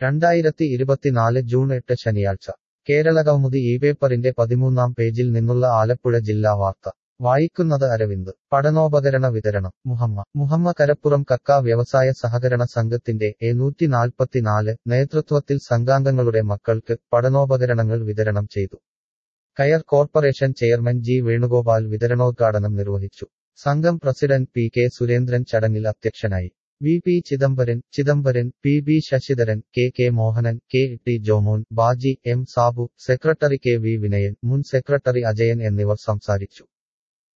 രണ്ടായിരത്തി ഇരുപത്തിനാല് ജൂൺ എട്ട് ശനിയാഴ്ച കേരളകൗമുദി ഈ പേപ്പറിന്റെ പതിമൂന്നാം പേജിൽ നിന്നുള്ള ആലപ്പുഴ ജില്ലാ വാർത്ത വായിക്കുന്നത് അരവിന്ദ് പഠനോപകരണ വിതരണം മുഹമ്മ മുഹമ്മ കരപ്പുറം കക്ക വ്യവസായ സഹകരണ സംഘത്തിന്റെ എ നൂറ്റി നാൽപ്പത്തിനാല് നേതൃത്വത്തിൽ സംഘാംഗങ്ങളുടെ മക്കൾക്ക് പഠനോപകരണങ്ങൾ വിതരണം ചെയ്തു കയർ കോർപ്പറേഷൻ ചെയർമാൻ ജി വേണുഗോപാൽ വിതരണോദ്ഘാടനം നിർവഹിച്ചു സംഘം പ്രസിഡന്റ് പി കെ സുരേന്ദ്രൻ ചടങ്ങിൽ അധ്യക്ഷനായി V P Chidambaran Chidambaran P B Sasidharan K K Mohanan K T Jomon Baji M Sabu secretary K V Vinayan മുൻ സെക്രട്ടറി അജയൻ എന്നിവർ സംസാരിച്ചു